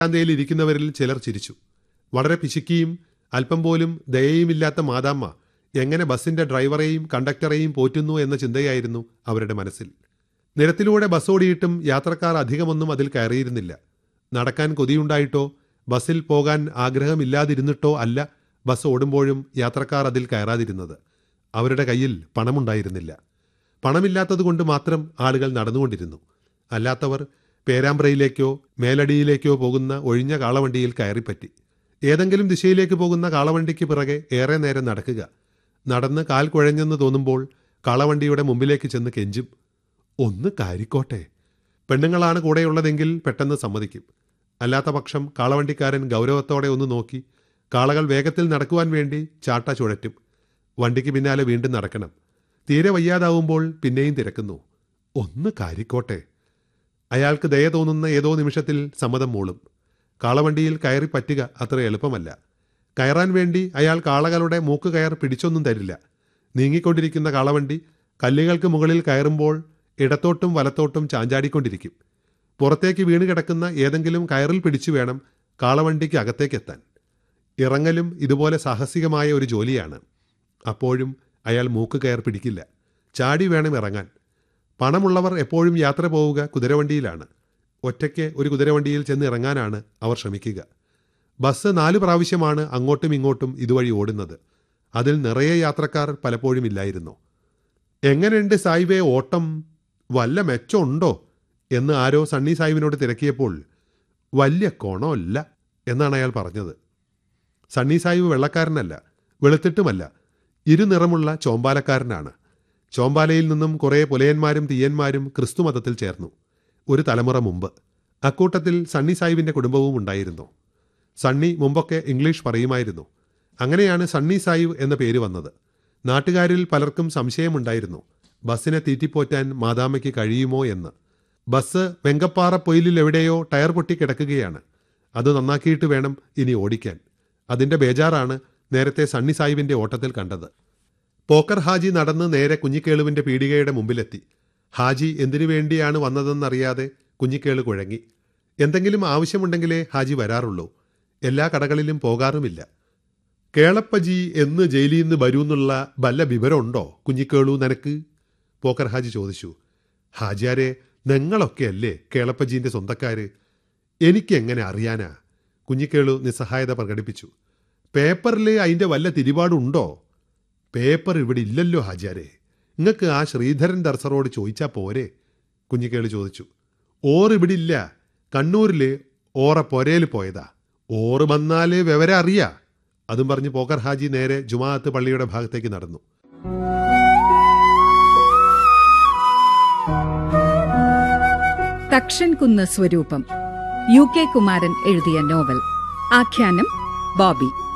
വരാന്തയിൽ ഇരിക്കുന്നവരിൽ ചിലർ ചിരിച്ചു വളരെ പിശുക്കിയും അല്പം പോലും ദയയുമില്ലാത്ത മാതാമ്മ എങ്ങനെ ബസിന്റെ ഡ്രൈവറെയും കണ്ടക്ടറെയും പോറ്റുന്നു എന്ന ചിന്തയായിരുന്നു അവരുടെ മനസ്സിൽ നിരത്തിലൂടെ ബസ് ഓടിയിട്ടും യാത്രക്കാർ അധികമൊന്നും അതിൽ കയറിയിരുന്നില്ല നടക്കാൻ കൊതിയുണ്ടായിട്ടോ ബസ്സിൽ പോകാൻ ആഗ്രഹമില്ലാതിരുന്നിട്ടോ അല്ല ബസ് ഓടുമ്പോഴും യാത്രക്കാർ അതിൽ കയറാതിരുന്നത് അവരുടെ കയ്യിൽ പണമുണ്ടായിരുന്നില്ല പണമില്ലാത്തതുകൊണ്ട് മാത്രം ആളുകൾ നടന്നുകൊണ്ടിരുന്നു അല്ലാത്തവർ പേരാമ്പ്രയിലേക്കോ മേലടിയിലേക്കോ പോകുന്ന ഒഴിഞ്ഞ കാളവണ്ടിയിൽ കയറിപ്പറ്റി ഏതെങ്കിലും ദിശയിലേക്ക് പോകുന്ന കാളവണ്ടിക്ക് പിറകെ ഏറെ നേരം നടക്കുക നടന്ന് കാൽ കുഴഞ്ഞെന്ന് തോന്നുമ്പോൾ കാളവണ്ടിയുടെ മുമ്പിലേക്ക് ചെന്ന് കെഞ്ചും ഒന്ന് കാരിക്കോട്ടെ പെണ്ണുങ്ങളാണ് കൂടെയുള്ളതെങ്കിൽ പെട്ടെന്ന് സമ്മതിക്കും അല്ലാത്ത പക്ഷം കാളവണ്ടിക്കാരൻ ഗൗരവത്തോടെ ഒന്ന് നോക്കി കാളകൾ വേഗത്തിൽ നടക്കുവാൻ വേണ്ടി ചാട്ട ചുഴറ്റും വണ്ടിക്ക് പിന്നാലെ വീണ്ടും നടക്കണം തീരെ വയ്യാതാവുമ്പോൾ പിന്നെയും തിരക്കുന്നു ഒന്ന് കാരിക്കോട്ടെ അയാൾക്ക് ദയ തോന്നുന്ന ഏതോ നിമിഷത്തിൽ സമ്മതം മൂളും കാളവണ്ടിയിൽ കയറി പറ്റുക അത്ര എളുപ്പമല്ല കയറാൻ വേണ്ടി അയാൾ കാളകളുടെ മൂക്ക് കയർ പിടിച്ചൊന്നും തരില്ല നീങ്ങിക്കൊണ്ടിരിക്കുന്ന കാളവണ്ടി കല്ലുകൾക്ക് മുകളിൽ കയറുമ്പോൾ ഇടത്തോട്ടും വലത്തോട്ടും ചാഞ്ചാടിക്കൊണ്ടിരിക്കും പുറത്തേക്ക് വീണ് കിടക്കുന്ന ഏതെങ്കിലും കയറിൽ പിടിച്ചു വേണം കാളവണ്ടിക്ക് അകത്തേക്കെത്താൻ ഇറങ്ങലും ഇതുപോലെ സാഹസികമായ ഒരു ജോലിയാണ് അപ്പോഴും അയാൾ മൂക്ക് കയർ പിടിക്കില്ല ചാടി വേണം ഇറങ്ങാൻ പണമുള്ളവർ എപ്പോഴും യാത്ര പോവുക കുതിരവണ്ടിയിലാണ് ഒറ്റയ്ക്ക് ഒരു കുതിരവണ്ടിയിൽ ചെന്ന് ഇറങ്ങാനാണ് അവർ ശ്രമിക്കുക ബസ് നാല് പ്രാവശ്യമാണ് അങ്ങോട്ടും ഇങ്ങോട്ടും ഇതുവഴി ഓടുന്നത് അതിൽ നിറയെ യാത്രക്കാർ പലപ്പോഴും ഇല്ലായിരുന്നു എങ്ങനെയുണ്ട് സായിബേ ഓട്ടം വല്ല മെച്ചമുണ്ടോ എന്ന് ആരോ സണ്ണി സാഹിബിനോട് തിരക്കിയപ്പോൾ വലിയ കോണമല്ല എന്നാണ് അയാൾ പറഞ്ഞത് സണ്ണി സാഹിബ് വെള്ളക്കാരനല്ല വെളുത്തിട്ടുമല്ല ഇരുനിറമുള്ള ചോമ്പാലക്കാരനാണ് ചോമ്പാലയിൽ നിന്നും കുറേ പുലയന്മാരും തീയന്മാരും ക്രിസ്തുമതത്തിൽ ചേർന്നു ഒരു തലമുറ മുമ്പ് അക്കൂട്ടത്തിൽ സണ്ണി സാഹിബിന്റെ കുടുംബവും ഉണ്ടായിരുന്നു സണ്ണി മുമ്പൊക്കെ ഇംഗ്ലീഷ് പറയുമായിരുന്നു അങ്ങനെയാണ് സണ്ണി സാഹിബ് എന്ന പേര് വന്നത് നാട്ടുകാരിൽ പലർക്കും സംശയമുണ്ടായിരുന്നു ബസ്സിനെ തീറ്റിപ്പോറ്റാൻ മാതാമയ്ക്ക് കഴിയുമോ എന്ന് ബസ് വെങ്കപ്പാറ പൊയിലിൽ എവിടെയോ ടയർ പൊട്ടി കിടക്കുകയാണ് അത് നന്നാക്കിയിട്ട് വേണം ഇനി ഓടിക്കാൻ അതിന്റെ ബേജാറാണ് നേരത്തെ സണ്ണി സാഹിബിന്റെ ഓട്ടത്തിൽ കണ്ടത് പോക്കർ ഹാജി നടന്ന് നേരെ കുഞ്ഞിക്കേളുവിന്റെ പീടികയുടെ മുമ്പിലെത്തി ഹാജി എന്തിനു വേണ്ടിയാണ് വന്നതെന്നറിയാതെ കുഞ്ഞിക്കേള് കുഴങ്ങി എന്തെങ്കിലും ആവശ്യമുണ്ടെങ്കിലേ ഹാജി വരാറുള്ളൂ എല്ലാ കടകളിലും പോകാറുമില്ല കേളപ്പജി എന്ന് ജയിലിൽ നിന്ന് വരൂന്നുള്ള വല്ല വിവരമുണ്ടോ കുഞ്ഞിക്കേളു നിനക്ക് പോക്കർ ഹാജി ചോദിച്ചു ഹാജിയാരെ നിങ്ങളൊക്കെയല്ലേ കേളപ്പജീന്റെ സ്വന്തക്കാര് എനിക്കെങ്ങനെ അറിയാനാ കുഞ്ഞിക്കേളു നിസ്സഹായത പ്രകടിപ്പിച്ചു പേപ്പറിൽ അതിൻ്റെ വല്ല തിരിപാടുണ്ടോ പേപ്പർ ഇവിടെ ഇല്ലല്ലോ ഹാജിയാരെ നിങ്ങൾക്ക് ആ ശ്രീധരൻ ദർസറോട് ചോദിച്ചാ പോരെ കുഞ്ഞിക്കേള് ചോദിച്ചു ഓർ ഇവിടെ ഇല്ല കണ്ണൂരിൽ ഓറ പൊരയിൽ പോയതാ ഓറ് വന്നാല് വിവരം അറിയാ അതും പറഞ്ഞ് പോക്കർ ഹാജി നേരെ ജുമാഅത്ത് പള്ളിയുടെ ഭാഗത്തേക്ക് നടന്നു തക്ഷൻകുന്ന് സ്വരൂപം യു കെ കുമാരൻ എഴുതിയ നോവൽ ആഖ്യാനം ബോബി